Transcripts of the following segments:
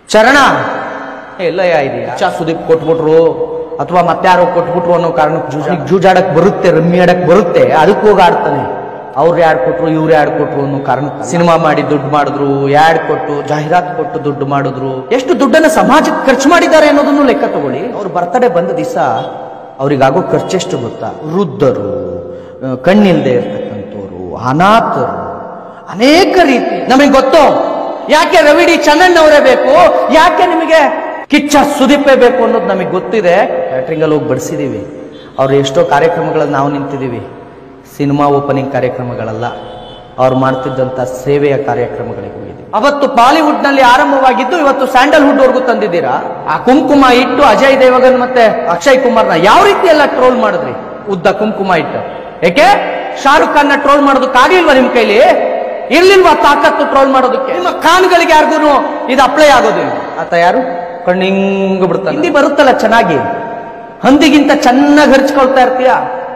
ಚರಣ ಎಲ್ಲಯ್ಯ ಇದೆಯಾ ಚಾ ಸುದೀಪ್ ಕೊಟ್ಬಿಟ್ರು ಅಥವಾ ಮತ್ತಾರೋ ಕೊಟ್ಬಿಟ್ರು ಅನ್ನೋ ಕಾರಣಕ್ಕೆ ಜೂಜ ಜೂಜಾಡಕ್ ಬರುತ್ತೆ ರಮ್ಮಿ ಆಡಕ್ ಬರುತ್ತೆ ಅದಕ್ಕೆ ಹೋಗಿ ಆಡ್ತಾನೆ ಅವ್ರು ಯಾಡ್ ಕೊಟ್ರು ಇವ್ರು ಯಾಡ್ ಕೊಟ್ರು ಅನ್ನೋ ಕಾರಣ ಸಿನಿಮಾ ಮಾಡಿ ದುಡ್ಡು ಮಾಡಿದ್ರು ಯಾಡ್ ಕೊಟ್ಟು ಜಾಹೀರಾತು ಕೊಟ್ಟು ದುಡ್ಡು ಮಾಡಿದ್ರು ಎಷ್ಟು ದುಡ್ಡನ್ನ ಸಮಾಜಕ್ಕೆ ಖರ್ಚು ಮಾಡಿದ್ದಾರೆ ಅನ್ನೋದನ್ನು ಲೆಕ್ಕ ತಗೊಳ್ಳಿ ಅವ್ರ ಬರ್ತಡೇ ಬಂದ ದಿವಸ ಅವ್ರಿಗಾಗೋ ಖರ್ಚೆಷ್ಟು ಗೊತ್ತಾ ವೃದ್ಧರು ಆ, ಕಣ್ಣಿಲ್ದೆ ಇರ್ತಕ್ಕಂಥವ್ರು ಅನಾಥರು ಅನೇಕ ರೀತಿ ನಮಗೆ ಗೊತ್ತು ಯಾಕೆ ರವಿಡಿ ಚನ್ನಣ್ಣವರೇ ಬೇಕು ಯಾಕೆ ನಿಮಗೆ ಕಿಚ್ಚ ಸುದೀಪೇ ಬೇಕು ಅನ್ನೋದು ನಮಗೆ ಗೊತ್ತಿದೆ ಕ್ಯಾಟ್ರಿಂಗ್ ಅಲ್ಲಿ ಹೋಗಿ ಬಡಿಸಿದೀವಿ ಅವ್ರು ಎಷ್ಟೋ ಕಾರ್ಯಕ್ರಮಗಳಲ್ಲಿ ನಾವು ನಿಂತಿದ್ದೀವಿ ಸಿನಿಮಾ ಓಪನಿಂಗ್ ಕಾರ್ಯಕ್ರಮಗಳಲ್ಲ ಅವ್ರು ಮಾಡ್ತಿದ್ದಂತ ಸೇವೆಯ ಕಾರ್ಯಕ್ರಮಗಳಿಗೆ ಹೋಗಿದ್ದೀವಿ ಅವತ್ತು ಬಾಲಿವುಡ್ ನಲ್ಲಿ ಆರಂಭವಾಗಿದ್ದು ಇವತ್ತು ಸ್ಯಾಂಡಲ್ವುಡ್ ವರ್ಗೂ ತಂದಿದ್ದೀರಾ ಆ ಕುಂಕುಮ ಇಟ್ಟು ಅಜಯ್ ದೇವಗನ್ ಮತ್ತೆ ಅಕ್ಷಯ್ ಕುಮಾರ್ನ ಯಾವ ರೀತಿ ಎಲ್ಲ ಟ್ರೋಲ್ ಮಾಡಿದ್ರಿ ಉದ್ದ ಕುಂಕುಮ ಇಟ್ಟು ಏಕೆ ಶಾರುಖ್ ಖಾನ್ ನ ಟ್ರೋಲ್ ಮಾಡೋದಕ್ಕಾಗ್ಲಿಲ್ವಾ ನಿಮ್ ಕೈಲಿ ಇರ್ಲಿಲ್ವಾ ತಾಕತ್ತು ಟ್ರೋಲ್ ಮಾಡೋದಕ್ಕೆ ನಿಮ್ಮ ಖಾನ್ಗಳಿಗೆ ಯಾರಿಗೂ ಇದು ಅಪ್ಲೈ ಆಗೋದಿಲ್ಲ ಆತ ಯಾರು ಕಣ್ಣು ಹಿಂಗ್ ಬಿಡ್ತಾನೆ ಹಿಂದಿ ಬರುತ್ತಲ್ಲ ಚೆನ್ನಾಗಿ ಹಂದಿಗಿಂತ ಚೆನ್ನಾಗಿ ಹರ್ಚ್ಕೊಳ್ತಾ ಇರ್ತೀಯ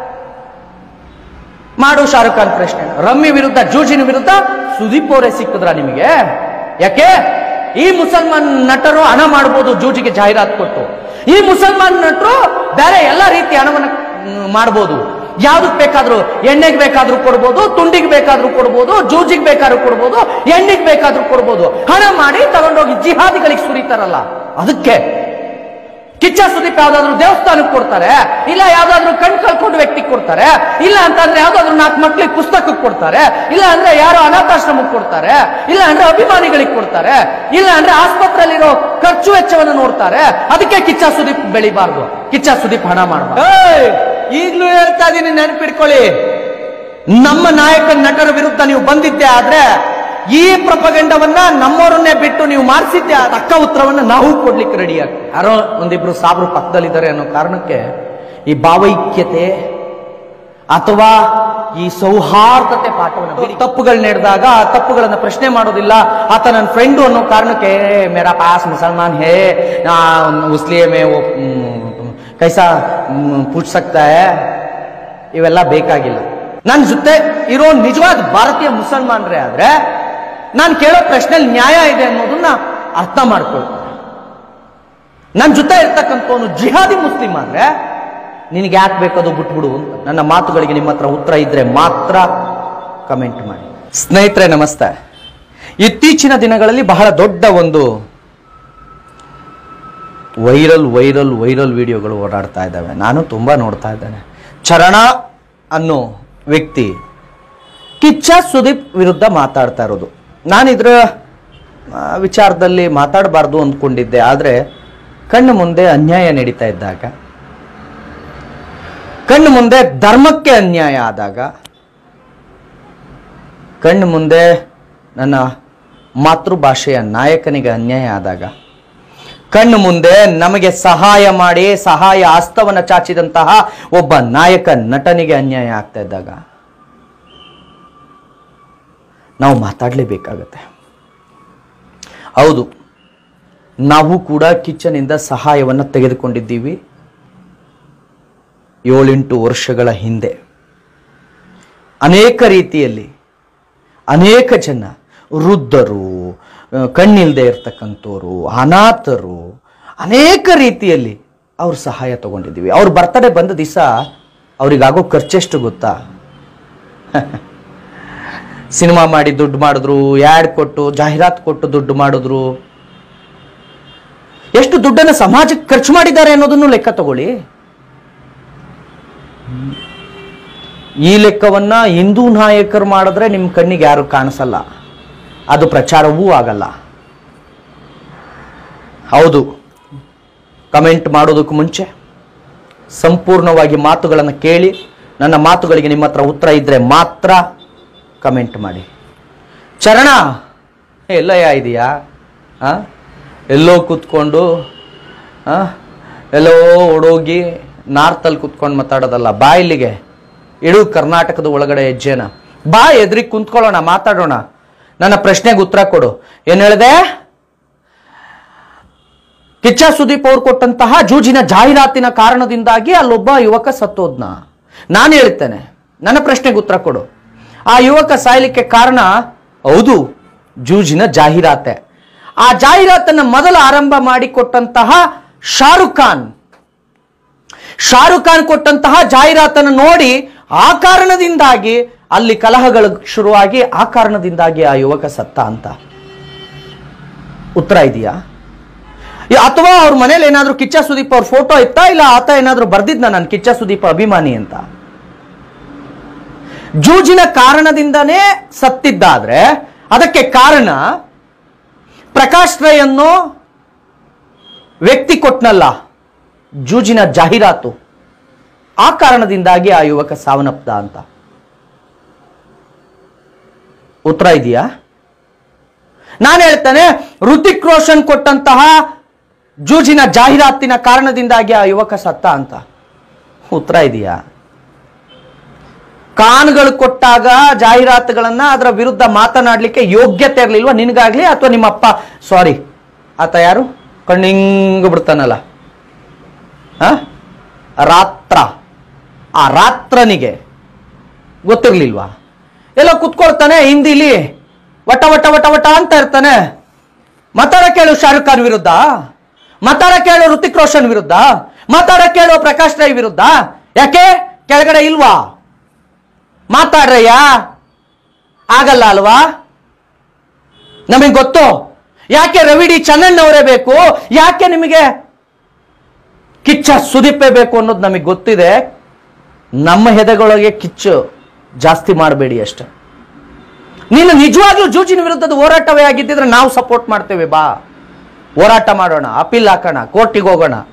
ಮಾಡು ಶಾರುಖ್ ಖಾನ್ ಪ್ರಶ್ನೆ ರಮ್ಮಿ ವಿರುದ್ಧ ಜೂಜಿನ ವಿರುದ್ಧ ಸುದೀಪ್ ಅವರೇ ಸಿಕ್ಕಿದ್ರ ನಿಮಗೆ ಯಾಕೆ ಈ ಮುಸಲ್ಮಾನ್ ನಟರು ಹಣ ಮಾಡ್ಬೋದು ಜೂಜಿಗೆ ಜಾಹೀರಾತು ಕೊಟ್ಟು ಈ ಮುಸಲ್ಮಾನ್ ನಟರು ಬೇರೆ ಎಲ್ಲ ರೀತಿಯ ಹಣವನ್ನು ಮ್, ಮಾಡ್ಬೋದು ಯಾವ್ದಕ್ ಬೇಕಾದ್ರೂ ಎಣ್ಣೆಗೆ ಬೇಕಾದ್ರೂ ಕೊಡ್ಬೋದು ತುಂಡಿಗೆ ಬೇಕಾದ್ರೂ ಕೊಡ್ಬೋದು ಜೂಜಿಗೆ ಬೇಕಾದ್ರೂ ಕೊಡ್ಬೋದು ಎಣ್ಣೆಗೆ ಬೇಕಾದ್ರೂ ಕೊಡ್ಬೋದು ಹಣ ಮಾಡಿ ತಗೊಂಡೋಗಿ ಜಿಹಾದಿಗಳಿಗೆ ಸುರಿತಾರಲ್ಲ ಅದಕ್ಕೆ ಕಿಚ್ಚ ಸುದೀಪ್ ಯಾವ್ದಾದ್ರು ದೇವಸ್ಥಾನಕ್ಕೆ ಕೊಡ್ತಾರೆ ಇಲ್ಲ ಯಾವ್ದಾದ್ರು ಕಣ್ ಕಳ್ಕೊಂಡು ವ್ಯಕ್ತಿಗೆ ಕೊಡ್ತಾರೆ ಇಲ್ಲ ಅಂತಂದ್ರೆ ಯಾವ್ದಾದ್ರು ನಾಲ್ಕು ಮಕ್ಳಿಗೆ ಪುಸ್ತಕಕ್ಕೆ ಕೊಡ್ತಾರೆ ಇಲ್ಲ ಅಂದ್ರೆ ಯಾರೋ ಅನಾಥಾಶ್ರಮಕ್ಕೆ ಕೊಡ್ತಾರೆ ಇಲ್ಲ ಅಂದ್ರೆ ಅಭಿಮಾನಿಗಳಿಗೆ ಕೊಡ್ತಾರೆ ಇಲ್ಲ ಅಂದ್ರೆ ಆಸ್ಪತ್ರೆಯಲ್ಲಿರೋ ಖರ್ಚು ವೆಚ್ಚವನ್ನು ನೋಡ್ತಾರೆ ಅದಕ್ಕೆ ಕಿಚ್ಚ ಸುದೀಪ್ ಬೆಳಿಬಾರ್ದು ಕಿಚ್ಚ ಸುದೀಪ್ ಹಣ ಮಾಡಬಾರ್ದು ಈಗ್ಲೂ ಹೇಳ್ತಾ ಇದೀನಿ ನೆನಪಿಟ್ಕೊಳ್ಳಿ ನಮ್ಮ ನಾಯಕ ನಟರ ವಿರುದ್ಧ ನೀವು ಬಂದಿದ್ದೆ ಆದ್ರೆ ಈ ಪ್ರಪಗಂಡವನ್ನ ನಮ್ಮವರನ್ನೇ ಬಿಟ್ಟು ನೀವು ಮಾಡಿಸಿದ್ದೆ ಆ ತಕ್ಕ ಉತ್ತರವನ್ನ ನಾವು ಕೊಡ್ಲಿಕ್ಕೆ ರೆಡಿ ಆಗ್ತೀವಿ ಯಾರೋ ಒಂದಿಬ್ರು ಸಾಬ್ರು ಪಕ್ಕದಲ್ಲಿದ್ದಾರೆ ಅನ್ನೋ ಕಾರಣಕ್ಕೆ ಈ ಭಾವೈಕ್ಯತೆ ಅಥವಾ ಈ ಸೌಹಾರ್ದತೆ ಪಾಠವನ್ನು ಬಿಡಿ. ತಪ್ಪುಗಳು ನಡೆದಾಗ ಆ ತಪ್ಪುಗಳನ್ನ ಪ್ರಶ್ನೆ ಮಾಡೋದಿಲ್ಲ ಆತ ನನ್ನ ಫ್ರೆಂಡು ಅನ್ನೋ ಕಾರಣಕ್ಕೆ "ಏ, ಮೇರಾ ಪಾಸ್ ಮುಸಲ್ಮಾನ್ ಹೇ ನಾ ಉಸ್ಲಿಯೇ ಮೇ ಓ ಮ್, ಕೈಸಾ ಮ್, ಪೂಛ್ ಸಕ್ತಾ ಹೈ ಇವೆಲ್ಲ ಬೇಕಾಗಿಲ್ಲ ನನ್ನ ಜೊತೆ ಇರೋ ನಿಜವಾದ ಭಾರತೀಯ ಮುಸಲ್ಮಾನರೇ ಆದ್ರೆ ನಾನು ಕೇಳೋ ಪ್ರಶ್ನೆಯಲ್ಲಿ ನ್ಯಾಯ ಇದೆ ಅನ್ನೋದನ್ನ ಅರ್ಥ ಮಾಡ್ಕೊಳ್ತೀನಿ ನನ್ನ ಜೊತೆ ಇರ್ತಕ್ಕಂಥವನು ಜಿಹಾದಿ ಮುಸ್ಲಿಂ ಆದ್ರೆ ನಿನಗೆ ಯಾಕೆ ಬೇಕದು ಬಿಟ್ಬಿಡು ಅಂತ ನನ್ನ ಮಾತುಗಳಿಗೆ ನಿಮ್ಮ ಹತ್ರ ಉತ್ತರ ಇದ್ರೆ ಮಾತ್ರ ಕಮೆಂಟ್ ಮಾಡಿ ಸ್ನೇಹಿತರೆ ನಮಸ್ತೆ ಇತ್ತೀಚಿನ ದಿನಗಳಲ್ಲಿ ಬಹಳ ದೊಡ್ಡ ಒಂದು ವೈರಲ್ ವೈರಲ್ ವೈರಲ್ ವಿಡಿಯೋಗಳು ಓಡಾಡ್ತಾ ಇದ್ದಾವೆ ನಾನು ತುಂಬಾ ನೋಡ್ತಾ ಇದ್ದೇನೆ ಚರಣ ಅನ್ನೋ ವ್ಯಕ್ತಿ ಕಿಚ್ಚ ಸುದೀಪ್ ವಿರುದ್ಧ ಮಾತಾಡ್ತಾ ಇರೋದು ನಾನಿದ್ರ ಆ, ವಿಚಾರದಲ್ಲಿ ಮಾತಾಡಬಾರ್ದು ಅಂದ್ಕೊಂಡಿದ್ದೆ ಆದರೆ ಕಣ್ಣು ಮುಂದೆ ಅನ್ಯಾಯ ನಡೀತಾ ಇದ್ದಾಗ ಕಣ್ಣು ಮುಂದೆ ಧರ್ಮಕ್ಕೆ ಅನ್ಯಾಯ ಆದಾಗ ಕಣ್ಣು ಮುಂದೆ ನನ್ನ ಮಾತೃಭಾಷೆಯ ನಾಯಕನಿಗೆ ಅನ್ಯಾಯ ಆದಾಗ ಕಣ್ಣು ಮುಂದೆ ನಮಗೆ ಸಹಾಯ ಮಾಡಿ ಸಹಾಯ ಹಸ್ತವನ್ನು ಚಾಚಿದಂತಹ ಒಬ್ಬ ನಾಯಕ ನಟನಿಗೆ ಅನ್ಯಾಯ ಆಗ್ತಾ ಇದ್ದಾಗ ನಾವು ಮಾತಾಡಲೇಬೇಕಾಗತ್ತೆ ಹೌದು ನಾವು ಕೂಡ ಕಿಚ್ಚನಿಂದ ಸಹಾಯವನ್ನು ತೆಗೆದುಕೊಂಡಿದ್ದೀವಿ ಏಳೆಂಟು ವರ್ಷಗಳ ಹಿಂದೆ ಅನೇಕ ರೀತಿಯಲ್ಲಿ ಅನೇಕ ಜನ ವೃದ್ಧರು ಆ, ಕಣ್ಣಿಲ್ದೇ ಇರ್ತಕ್ಕಂಥವ್ರು ಅನಾಥರು ಅನೇಕ ರೀತಿಯಲ್ಲಿ ಅವ್ರ ಸಹಾಯ ತಗೊಂಡಿದ್ದೀವಿ ಅವ್ರ ಬರ್ತಡೇ ಬಂದ ದಿವಸ ಅವ್ರಿಗಾಗೋ ಖರ್ಚೆಷ್ಟು ಗೊತ್ತಾ ಸಿನಿಮಾ ಮಾಡಿ ದುಡ್ಡು ಮಾಡಿದ್ರು ಯಾಡ್ ಕೊಟ್ಟು ಜಾಹೀರಾತು ಕೊಟ್ಟು ದುಡ್ಡು ಮಾಡಿದ್ರು ಎಷ್ಟು ದುಡ್ಡನ್ನು ಸಮಾಜಕ್ಕೆ ಖರ್ಚು ಮಾಡಿದ್ದಾರೆ ಅನ್ನೋದನ್ನು ಲೆಕ್ಕ ತಗೊಳ್ಳಿ ಈ ಲೆಕ್ಕವನ್ನ ಹಿಂದೂ ನಾಯಕರು ಮಾಡಿದ್ರೆ ನಿಮ್ಮ ಕಣ್ಣಿಗೆ ಯಾರು ಕಾಣಿಸಲ್ಲ ಅದು ಪ್ರಚಾರವೂ ಆಗಲ್ಲ ಹೌದು ಕಮೆಂಟ್ ಮಾಡೋದಕ್ಕೂ ಮುಂಚೆ ಸಂಪೂರ್ಣವಾಗಿ ಮಾತುಗಳನ್ನು ಕೇಳಿ ನನ್ನ ಮಾತುಗಳಿಗೆ ನಿಮ್ಮ ಹತ್ರ ಉತ್ತರ ಇದ್ರೆ ಮಾತ್ರ ಕಮೆಂಟ್ ಮಾಡಿ ಚರಣ ಎಲ್ಲಯ್ಯ ಇದೆಯಾ ಆ? ಎಲ್ಲೋ ಕೂತ್ಕೊಂಡು ಆ? ಎಲ್ಲೋ ಓಡೋಗಿ ನಾರ್ತಲ್ಲಿ ಕೂತ್ಕೊಂಡು ಮಾತಾಡೋದಲ್ಲ ಬಾ ಇಲ್ಲಿಗೆ ಇಡು ಕರ್ನಾಟಕದ ಒಳಗಡೆ ಹೆಜ್ಜೆನ ಬಾ ಎದ್ರಿಗೆ ಕುಂತ್ಕೊಳ್ಳೋಣ ಮಾತಾಡೋಣ ನನ್ನ ಪ್ರಶ್ನೆಗೆ ಉತ್ತರ ಕೊಡು ಏನ್ ಹೇಳಿದೆ ಕಿಚ್ಚ ಸುದೀಪ್ ಅವ್ರು ಕೊಟ್ಟಂತಹ ಜೂಜಿನ ಜಾಹೀರಾತಿನ ಕಾರಣದಿಂದಾಗಿ ಅಲ್ಲೊಬ್ಬ ಯುವಕ ಸತ್ತೋದ್ನ ನಾನು ಹೇಳ್ತೇನೆ ನನ್ನ ಪ್ರಶ್ನೆಗೆ ಉತ್ತರ ಕೊಡು ಆ ಯುವಕ ಸಾಯ್ಲಿಕ್ಕೆ ಕಾರಣ ಹೌದು ಜೂಜಿನ ಜಾಹೀರಾತೆ ಆ ಜಾಹೀರಾತನ್ನ ಮೊದಲು ಆರಂಭ ಮಾಡಿಕೊಟ್ಟಂತಹ ಶಾರುಖ್ ಖಾನ್ ಶಾರುಖ್ ಖಾನ್ ಕೊಟ್ಟಂತಹ ಜಾಹೀರಾತನ್ನು ನೋಡಿ ಆ ಕಾರಣದಿಂದಾಗಿ ಅಲ್ಲಿ ಕಲಹಗಳು ಶುರುವಾಗಿ ಆ ಕಾರಣದಿಂದಾಗಿ ಆ ಯುವಕ ಸತ್ತ ಅಂತ ಉತ್ತರ ಇದೆಯಾ ಈ ಅಥವಾ ಅವ್ರ ಮನೇಲಿ ಏನಾದ್ರೂ ಕಿಚ್ಚ ಸುದೀಪ್ ಅವ್ರ ಫೋಟೋ ಇತ್ತಾ ಇಲ್ಲ ಆತ ಏನಾದ್ರೂ ಬರ್ದಿದ್ನ ನಾನು ಕಿಚ್ಚ ಸುದೀಪ್ ಅಭಿಮಾನಿ ಅಂತ ಜೂಜಿನ ಕಾರಣದಿಂದನೇ ಸತ್ತಿದ್ದಾದ್ರೆ ಅದಕ್ಕೆ ಕಾರಣ ಪ್ರಕಾಶ್ ರೈ ಅನ್ನೋ ವ್ಯಕ್ತಿ ಕೊಟ್ನಲ್ಲ ಜೂಜಿನ ಜಾಹೀರಾತು ಆ ಕಾರಣದಿಂದಾಗಿ ಆ ಯುವಕ ಸಾವನ್ನಪ್ಪ ಅಂತ ಉತ್ತರ ಇದೆಯಾ ನಾನು ಹೇಳ್ತೇನೆ ಋತಿಕ್ ರೋಷನ್ ಕೊಟ್ಟಂತಹ ಜೂಜಿನ ಜಾಹೀರಾತಿನ ಕಾರಣದಿಂದಾಗಿ ಆ ಯುವಕ ಸತ್ತ ಅಂತ ಉತ್ತರ ಇದೆಯಾ ಕಾನ್ಗಳು ಕೊಟ್ಟಾಗ ಜಾಹೀರಾತುಗಳನ್ನ ಅದರ ವಿರುದ್ಧ ಮಾತನಾಡ್ಲಿಕ್ಕೆ ಯೋಗ್ಯತೆ ಇರಲಿಲ್ವಾ ನಿನಗಾಗ್ಲಿ ಅಥವಾ ನಿಮ್ಮಪ್ಪ ಸಾರಿ ಆತ ಯಾರು ಕಣ್ಣಿಂಗ್ ಬಿಡ್ತಾನಲ್ಲ ಆ? ರಾತ್ರ ಆ ರಾತ್ರನಿಗೆ ಗೊತ್ತಿರ್ಲಿಲ್ವಾ ಎಲ್ಲ ಕುತ್ಕೊಳ್ತಾನೆ ಹಿಂದಿಲಿ ವಟ ವಟ ವಟ ವಟ ಅಂತ ಇರ್ತಾನೆ ಮಾತಾಡ ಕೇಳು ಶಾರುಖ್ ಖಾನ್ ವಿರುದ್ಧ ಮಾತಾಡ ಕೇಳು ಋತಿಕ್ ರೋಷನ್ ವಿರುದ್ಧ ಮಾತಾಡ ಕೇಳು ಪ್ರಕಾಶ್ ರೈ ವಿರುದ್ಧ ಯಾಕೆ ಕೆಳಗಡೆ ಇಲ್ವಾ ಮಾತಾಡ್ರಯ್ಯ ಆಗಲ್ಲ ಅಲ್ವಾ ನಮಗೆ ಗೊತ್ತು ಯಾಕೆ ರವಿಡಿ ಚನ್ನಣ್ಣವರೇ ಬೇಕು ಯಾಕೆ ನಿಮಗೆ ಕಿಚ್ಚ ಸುದೀಪೇ ಬೇಕು ಅನ್ನೋದು ನಮಗೆ ಗೊತ್ತಿದೆ ನಮ್ಮ ಹೆದೆಗೊಳಗೆ ಕಿಚ್ಚು ಜಾಸ್ತಿ ಮಾಡಬೇಡಿ ಅಷ್ಟೆ ನೀನು ನಿಜವಾಗ್ಲೂ ಜೂಜಿನ ವಿರುದ್ಧದ ಹೋರಾಟವೇ ಆಗಿದ್ದಿದ್ರೆ ನಾವು ಸಪೋರ್ಟ್ ಮಾಡ್ತೇವೆ ಬಾ ಹೋರಾಟ ಮಾಡೋಣ ಅಪೀಲ್ ಹಾಕೋಣ ಕೋರ್ಟಿಗೆ ಹೋಗೋಣ